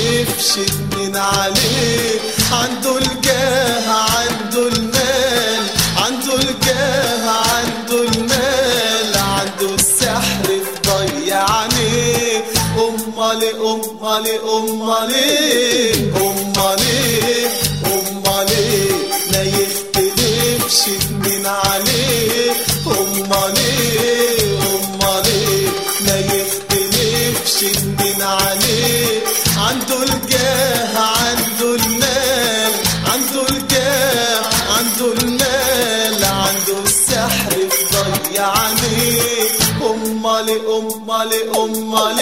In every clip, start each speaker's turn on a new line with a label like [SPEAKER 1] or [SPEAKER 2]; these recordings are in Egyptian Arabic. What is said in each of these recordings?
[SPEAKER 1] يختلفش اتنين عليه عنده الجاه عنده المال عنده الجاه عنده المال عنده السحر في ضيعني امال امال امال امال امال ما يختلفش اتنين عليه امال امال ما يختلفش اتنين عليه عنده الجاه عنده المال عنده الجاه عنده المال عنده السحر في ضيعني امال امال امال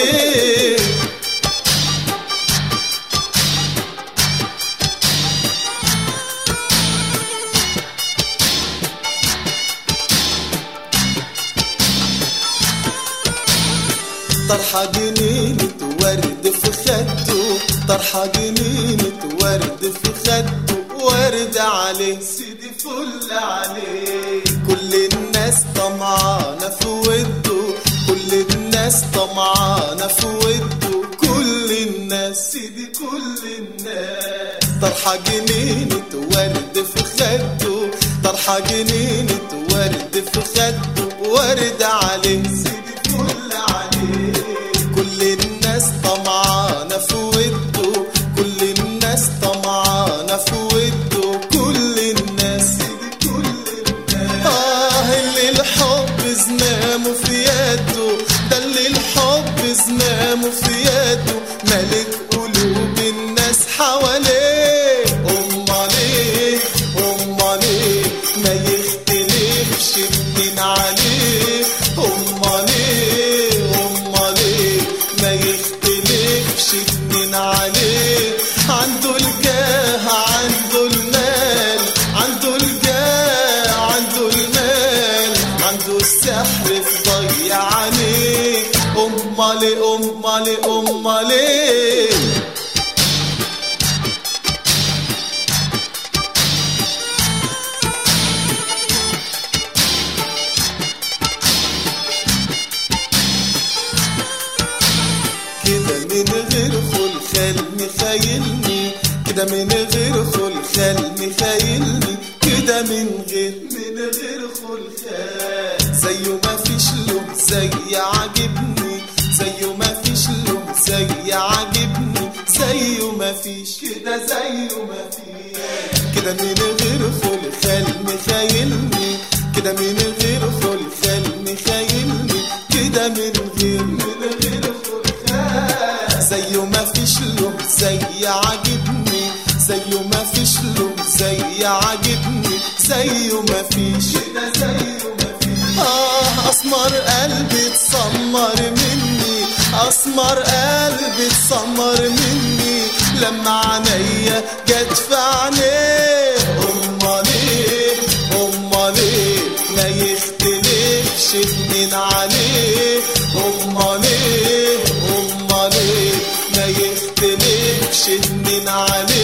[SPEAKER 1] طرحة جنينة ورد في خده طرحة جنينة ورد في خده ورد عليه سيدي فل عليه كل الناس طمعانة في وده كل الناس طمعانة في وده كل الناس سيدي كل الناس طرحة جنينة ورد في خده طرحة جنينة ورد في خده ورد عليه سيدي فل عليه كل الناس طمعانة في وده كل الناس طمعانة في وده كل الناس كل الناس آه اللي الحب زمامه في يده ده اللي الحب زمامه في يده ملك قلوب الناس حواليه أمال إيه أمال إيه ما يختلفش اتنين عليه أمال إيه أمال إيه ما يختلفش اتنين عليه عنده الجاه عنده المال عنده الجاه عنده المال عنده السحر في ضيعني أمال أمال أمال إيه كده من غير خلخال مخيلني كده من غير خلخال مخيلني كده من غير من غير خلخال زيه ما فيش له زي عاجبني زيه ما فيش له زي عاجبني زيه ما فيش كده زيه ما فيش كده من غير خلخال مخيلني كده من غير خلخال مخيلني كده من غير من غير خلخال زيه ما فيش له زي عاجبني زيه ما فيش له زي عاجبني زيه ما فيش كده زيه ما فيش آه أسمر قلبي اتسمر مني أسمر قلبي اتسمر مني لما عينيا جت في عينيه أمال إيه أمال إيه ما يختلفش اتنين عليه أمال إيه أمال إيه ما يختلفش اتنين عليه